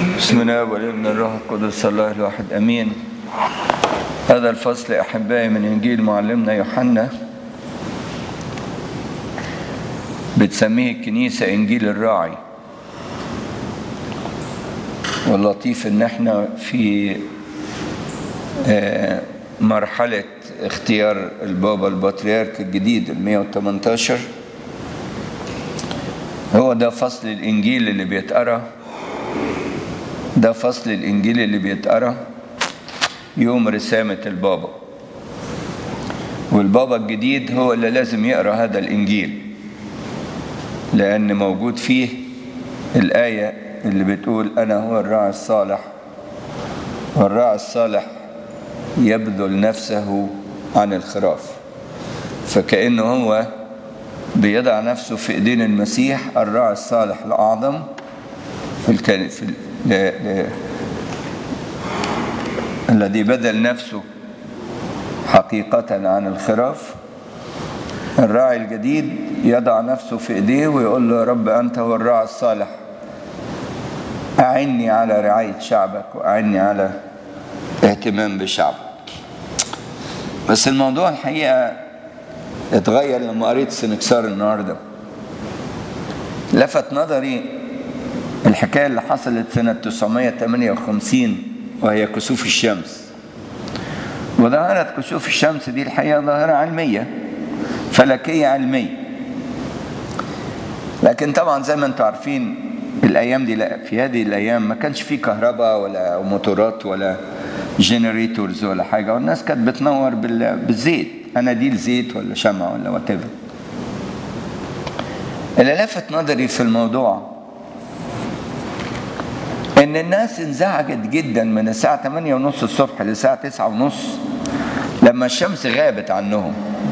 بسم الله والابن الروح القدس الله الواحد امين هذا الفصل احبائي من انجيل معلمنا يوحنا بتسميه الكنيسه انجيل الراعي واللطيف ان احنا في مرحله اختيار البابا البطريرك الجديد ال 118 هو ده فصل الانجيل اللي بيتقرا ده فصل الانجيل اللي بيتقرا يوم رسامه البابا والبابا الجديد هو اللي لازم يقرا هذا الانجيل لان موجود فيه الايه اللي بتقول انا هو الراعي الصالح والراعي الصالح يبذل نفسه عن الخراف فكانه هو بيضع نفسه في ايدين المسيح الراعي الصالح الاعظم في الكل... في ال... ل... ل... الذي بذل نفسه حقيقة عن الخراف الراعي الجديد يضع نفسه في ايديه ويقول له يا رب انت هو الراعي الصالح اعني على رعاية شعبك واعني على اهتمام بشعبك بس الموضوع الحقيقة اتغير لما قريت سنكسار النهاردة لفت نظري الحكاية اللي حصلت سنة 958 وهي كسوف الشمس وظاهرة كسوف الشمس دي الحقيقة ظاهرة علمية فلكية علمية لكن طبعا زي ما انتم عارفين الأيام دي لا في هذه الأيام ما كانش في كهرباء ولا موتورات ولا جنريتورز ولا حاجة والناس كانت بتنور بالزيت اناديل زيت ولا شمع ولا وات اللي لفت نظري في الموضوع ان الناس انزعجت جدا من الساعة 8 ونص الصبح للساعة 9 ونص لما الشمس غابت عنهم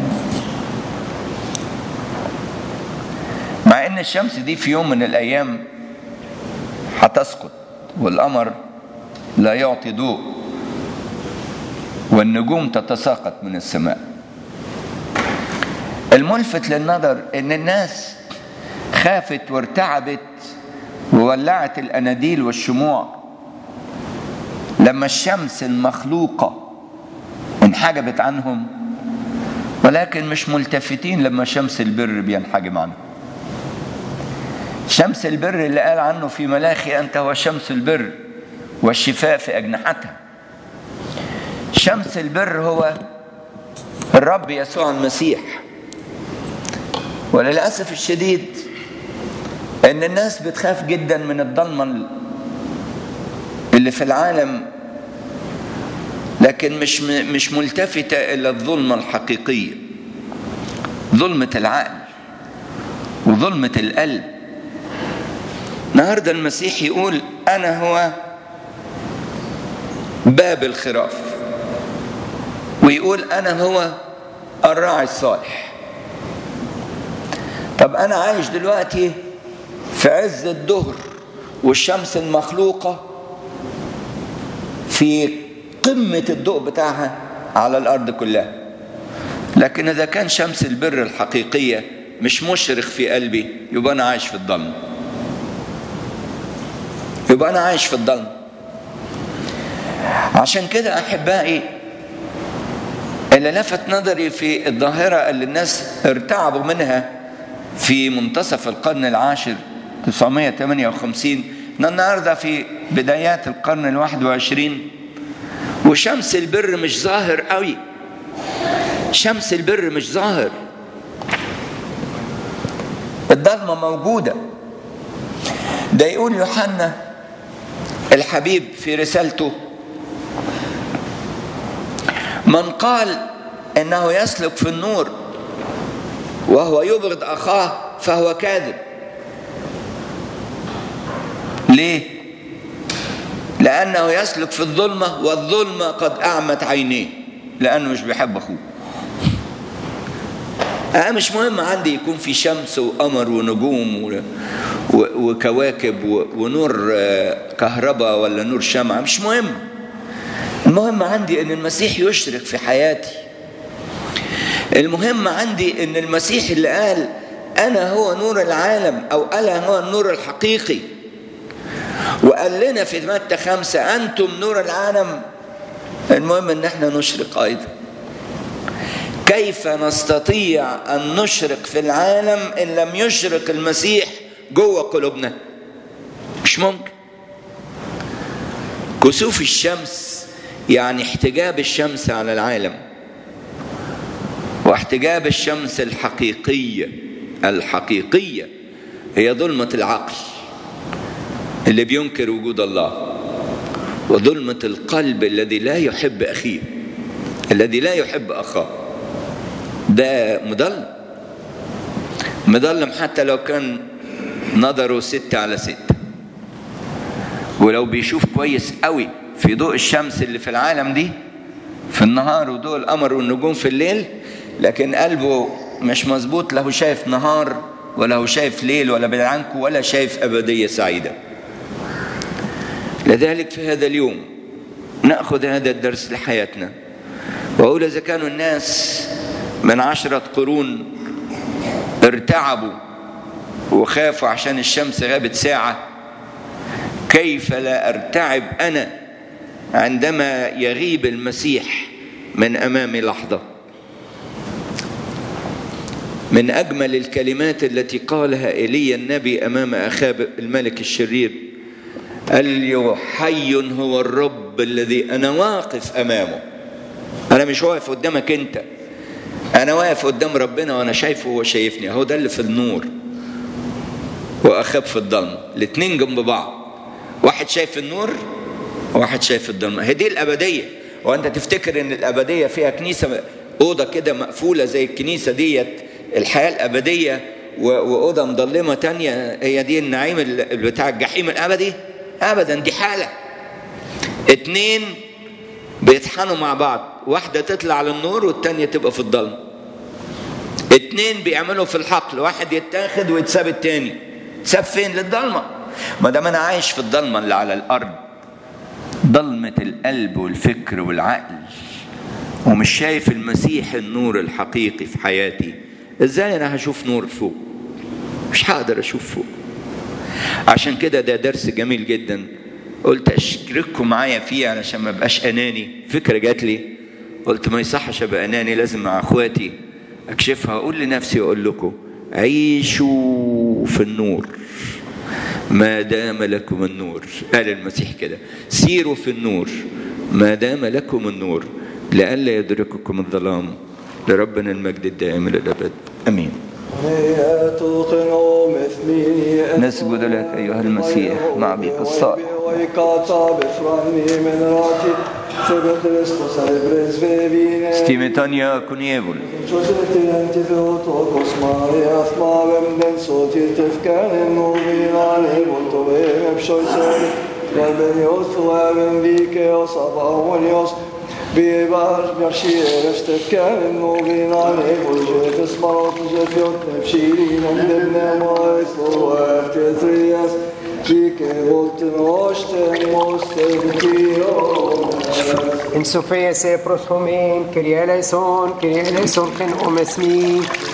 مع ان الشمس دي في يوم من الايام هتسقط والقمر لا يعطي ضوء والنجوم تتساقط من السماء الملفت للنظر ان الناس خافت وارتعبت وولعت الاناديل والشموع لما الشمس المخلوقه انحجبت عنهم ولكن مش ملتفتين لما شمس البر بينحجب عنهم شمس البر اللي قال عنه في ملاخي انت هو شمس البر والشفاء في اجنحتها شمس البر هو الرب يسوع المسيح وللأسف الشديد أن الناس بتخاف جدا من الضلمة اللي في العالم لكن مش مش ملتفتة إلى الظلمة الحقيقية ظلمة العقل وظلمة القلب النهاردة المسيح يقول أنا هو باب الخراف ويقول أنا هو الراعي الصالح طب أنا عايش دلوقتي في عز الظهر والشمس المخلوقة في قمة الضوء بتاعها على الأرض كلها لكن إذا كان شمس البر الحقيقية مش مشرق في قلبي يبقى أنا عايش في الظلم يبقى أنا عايش في الظلم عشان كده أحبائي اللي لفت نظري في الظاهرة اللي الناس ارتعبوا منها في منتصف القرن العاشر 958 النهاردة في بدايات القرن الواحد وعشرين وشمس البر مش ظاهر قوي شمس البر مش ظاهر الضلمة موجودة ده يقول يوحنا الحبيب في رسالته من قال انه يسلك في النور وهو يبغض اخاه فهو كاذب ليه لانه يسلك في الظلمه والظلمه قد اعمت عينيه لانه مش بيحب اخوه أنا مش مهم عندي يكون في شمس وقمر ونجوم و... و... وكواكب و... ونور كهرباء ولا نور شمعة مش مهم المهم عندي ان المسيح يشرك في حياتي المهم عندي ان المسيح اللي قال انا هو نور العالم او انا هو النور الحقيقي وقال لنا في متى خمسة أنتم نور العالم المهم أن احنا نشرق أيضا كيف نستطيع أن نشرق في العالم إن لم يشرق المسيح جوه قلوبنا مش ممكن كسوف الشمس يعني احتجاب الشمس على العالم واحتجاب الشمس الحقيقية الحقيقية هي ظلمة العقل اللي بينكر وجود الله وظلمة القلب الذي لا يحب أخيه الذي لا يحب أخاه ده مظلم مظلم حتى لو كان نظره ستة على ستة ولو بيشوف كويس قوي في ضوء الشمس اللي في العالم دي في النهار وضوء القمر والنجوم في الليل لكن قلبه مش مظبوط له شايف نهار ولا هو شايف ليل ولا بعيد عنكم ولا شايف أبدية سعيدة لذلك في هذا اليوم نأخذ هذا الدرس لحياتنا وأقول إذا كانوا الناس من عشرة قرون ارتعبوا وخافوا عشان الشمس غابت ساعة كيف لا ارتعب أنا عندما يغيب المسيح من أمامي لحظة من أجمل الكلمات التي قالها إيليا النبي أمام أخاب الملك الشرير قال له حي هو الرب الذي أنا واقف أمامه أنا مش واقف قدامك أنت أنا واقف قدام ربنا وأنا شايفه وهو شايفني هو ده اللي في النور وأخاب في الضلمة الاتنين جنب بعض واحد شايف النور وواحد شايف الضلمة هي دي الأبدية وأنت تفتكر إن الأبدية فيها كنيسة أوضة كده مقفولة زي الكنيسة ديت الحياة الأبدية وأوضة مظلمة تانية هي دي النعيم بتاع الجحيم الأبدي أبدا دي حالة اتنين بيطحنوا مع بعض واحدة تطلع للنور والتانية تبقى في الضلمة اتنين بيعملوا في الحقل واحد يتاخد ويتساب التاني تساب فين للضلمة ما دام انا عايش في الضلمة اللي على الارض ضلمة القلب والفكر والعقل ومش شايف المسيح النور الحقيقي في حياتي ازاي انا هشوف نور فوق مش هقدر اشوف فوق عشان كده ده درس جميل جدا قلت اشترككم معايا فيه علشان ما ابقاش اناني فكره جات لي قلت ما يصحش ابقى اناني لازم مع اخواتي اكشفها اقول لنفسي واقول لكم عيشوا في النور ما دام لكم النور قال المسيح كده سيروا في النور ما دام لكم النور لئلا يدرككم الظلام لربنا المجد الدائم للابد امين نسجد لك ايها المسيح مع بك الصالح Stimetania kunievul. Biebar Bashir Estekkan Movina Nebul Tesmarot Jefiot Nepshirin and Debnemois Loaf Jetrias Fike Volten Osten Mosten Kio En Sofia se proshomin, Kyrie eleison, Kyrie eleison, Ken omesmi,